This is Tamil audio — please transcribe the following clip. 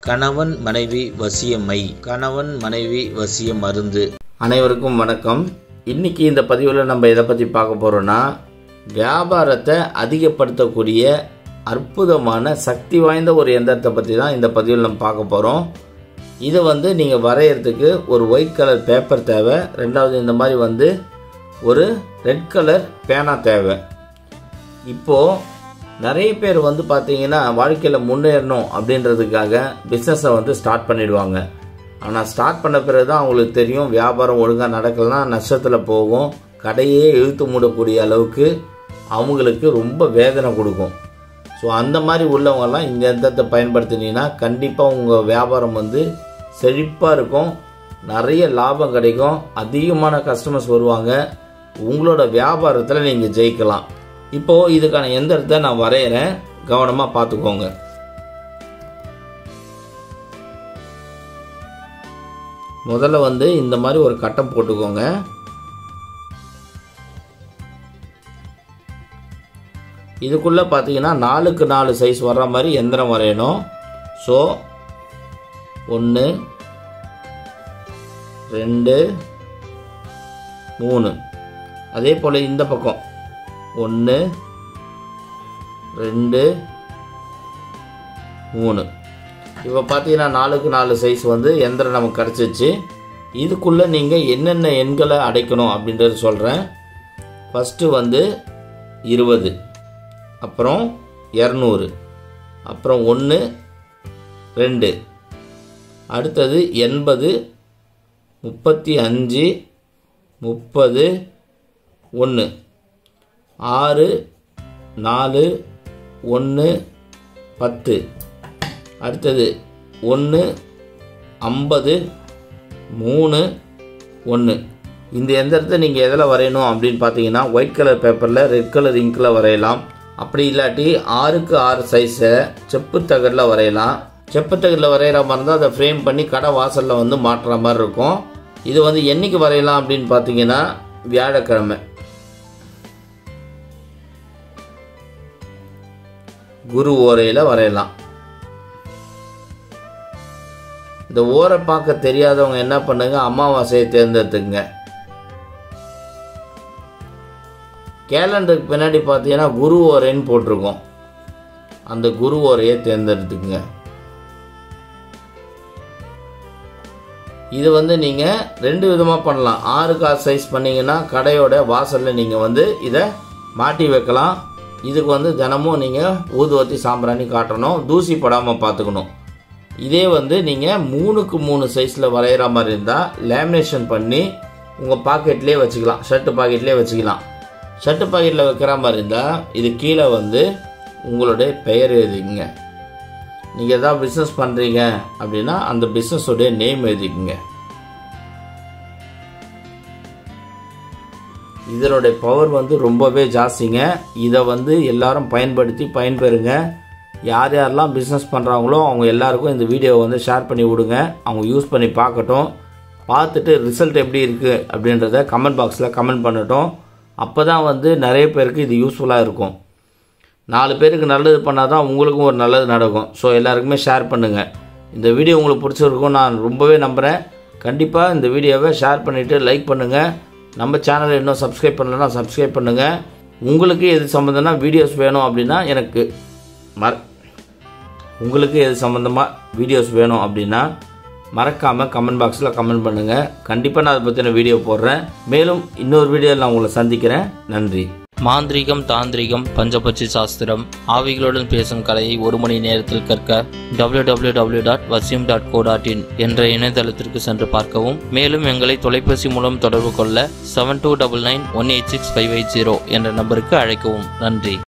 கணவன் மனைவி வசியமை கணவன் மனைவி வசிய மருந்து அனைவருக்கும் வணக்கம் இன்னைக்கு இந்த பதிவில் நம்ம எதை பற்றி பார்க்க போகிறோன்னா வியாபாரத்தை அதிகப்படுத்தக்கூடிய அற்புதமான சக்தி வாய்ந்த ஒரு எந்திரத்தை பற்றி தான் இந்த பதிவில் நம்ம பார்க்க போகிறோம் இதை வந்து நீங்கள் வரையறதுக்கு ஒரு ஒயிட் கலர் பேப்பர் தேவை ரெண்டாவது இந்த மாதிரி வந்து ஒரு ரெட் கலர் பேனா தேவை இப்போது நிறைய பேர் வந்து பார்த்தீங்கன்னா வாழ்க்கையில் முன்னேறணும் அப்படின்றதுக்காக பிஸ்னஸை வந்து ஸ்டார்ட் பண்ணிடுவாங்க ஆனால் ஸ்டார்ட் பண்ண பிறகு தான் அவங்களுக்கு தெரியும் வியாபாரம் ஒழுங்காக நடக்கலைன்னா நஷ்டத்தில் போகும் கடையே இழுத்து மூடக்கூடிய அளவுக்கு அவங்களுக்கு ரொம்ப வேதனை கொடுக்கும் ஸோ அந்த மாதிரி உள்ளவங்கெல்லாம் இந்த எந்திரத்தை பயன்படுத்தினீங்கன்னா கண்டிப்பாக உங்கள் வியாபாரம் வந்து செழிப்பாக இருக்கும் நிறைய லாபம் கிடைக்கும் அதிகமான கஸ்டமர்ஸ் வருவாங்க உங்களோட வியாபாரத்தில் நீங்கள் ஜெயிக்கலாம் இப்போது இதுக்கான எந்திரத்தை நான் வரைகிறேன் கவனமாக பார்த்துக்கோங்க முதல்ல வந்து இந்த மாதிரி ஒரு கட்டம் போட்டுக்கோங்க இதுக்குள்ளே பார்த்தீங்கன்னா நாலுக்கு நாலு சைஸ் வர்ற மாதிரி எந்திரம் வரையணும் ஸோ ஒன்று ரெண்டு மூணு அதே போல் இந்த பக்கம் ஒன்று ரெண்டு மூணு இப்போ பார்த்தீங்கன்னா நாலுக்கு நாலு சைஸ் வந்து எந்திரம் நமக்கு கிடச்சிச்சு இதுக்குள்ளே நீங்கள் என்னென்ன எண்களை அடைக்கணும் அப்படின்றது சொல்கிறேன் ஃபஸ்ட்டு வந்து இருபது அப்புறம் இரநூறு அப்புறம் ஒன்று ரெண்டு அடுத்தது எண்பது முப்பத்தி அஞ்சு முப்பது ஒன்று ஆறு நாலு ஒன்று பத்து அடுத்தது ஒன்று ஐம்பது மூணு ஒன்று இந்த எந்திரத்தை நீங்கள் எதில் வரையணும் அப்படின்னு பார்த்தீங்கன்னா ஒயிட் கலர் பேப்பரில் ரெட் கலர் இங்கில் வரையலாம் அப்படி இல்லாட்டி ஆறுக்கு ஆறு சைஸை செப்பு தகடில் வரையலாம் செப்பு தகடில் வரைகிற மாதிரி இருந்தால் அதை ஃப்ரேம் பண்ணி கடை வாசலில் வந்து மாட்டுற மாதிரி இருக்கும் இது வந்து என்னைக்கு வரையலாம் அப்படின்னு பார்த்தீங்கன்னா வியாழக்கிழமை குரு ஓரையில் வரையலாம் இந்த ஓரை பார்க்க தெரியாதவங்க என்ன பண்ணுங்க அமாவாசையை தேர்ந்தெடுத்துங்க கேலண்டருக்கு பின்னாடி பார்த்தீங்கன்னா குரு ஓரைன்னு போட்டிருக்கோம் அந்த குரு ஓரையை தேர்ந்தெடுத்துக்குங்க இது வந்து நீங்கள் ரெண்டு விதமாக பண்ணலாம் ஆறு காசு சைஸ் பண்ணிங்கன்னா கடையோட வாசலில் நீங்கள் வந்து இதை மாட்டி வைக்கலாம் இதுக்கு வந்து தினமும் நீங்கள் ஊதுவத்தி சாம்பிராணி காட்டணும் தூசி படாமல் பார்த்துக்கணும் இதே வந்து நீங்கள் மூணுக்கு மூணு சைஸில் வரைகிற மாதிரி இருந்தால் லேமினேஷன் பண்ணி உங்கள் பாக்கெட்லேயே வச்சுக்கலாம் ஷர்ட்டு பாக்கெட்லேயே வச்சுக்கலாம் ஷர்ட்டு பாக்கெட்டில் வைக்கிற மாதிரி இருந்தால் இது கீழே வந்து உங்களுடைய பெயர் எழுதிக்கங்க நீங்கள் எதாவது பிஸ்னஸ் பண்ணுறீங்க அப்படின்னா அந்த பிஸ்னஸோடைய நேம் எழுதிக்கங்க இதனுடைய பவர் வந்து ரொம்பவே ஜாஸ்திங்க இதை வந்து எல்லாரும் பயன்படுத்தி பயன்பெறுங்க யார் யாரெல்லாம் பிஸ்னஸ் பண்ணுறாங்களோ அவங்க எல்லாருக்கும் இந்த வீடியோவை வந்து ஷேர் பண்ணி விடுங்க அவங்க யூஸ் பண்ணி பார்க்கட்டும் பார்த்துட்டு ரிசல்ட் எப்படி இருக்குது அப்படின்றத கமெண்ட் பாக்ஸில் கமெண்ட் பண்ணட்டும் அப்போ தான் வந்து நிறைய பேருக்கு இது யூஸ்ஃபுல்லாக இருக்கும் நாலு பேருக்கு நல்லது பண்ணால் தான் உங்களுக்கும் ஒரு நல்லது நடக்கும் ஸோ எல்லாருக்குமே ஷேர் பண்ணுங்கள் இந்த வீடியோ உங்களுக்கு பிடிச்சிருக்கும் நான் ரொம்பவே நம்புகிறேன் கண்டிப்பாக இந்த வீடியோவை ஷேர் பண்ணிவிட்டு லைக் பண்ணுங்கள் நம்ம சேனலை இன்னும் சப்ஸ்கிரைப் பண்ணலன்னா சப்ஸ்கிரைப் பண்ணுங்கள் உங்களுக்கு எது சம்மந்தம்னா வீடியோஸ் வேணும் அப்படின்னா எனக்கு மற உங்களுக்கு எது சம்மந்தமாக வீடியோஸ் வேணும் அப்படின்னா மறக்காமல் கமெண்ட் பாக்ஸில் கமெண்ட் பண்ணுங்கள் கண்டிப்பாக நான் அதை பற்றின வீடியோ போடுறேன் மேலும் இன்னொரு வீடியோவில் நான் உங்களை சந்திக்கிறேன் நன்றி மாந்திரீகம் தாந்திரிகம் பஞ்சபட்சி சாஸ்திரம் ஆவிகளுடன் பேசும் கலையை ஒரு மணி நேரத்தில் கற்க W W W dot Vasiyam dot co dot in என்ற இணையதளத்திற்கு சென்று பார்க்கவும் மேலும் எங்களை தொலைபேசி மூலம் தொடர்பு கொள்ள seven two double nine one eight six five eight zero என்ற நம்பருக்கு அழைக்கவும் நன்றி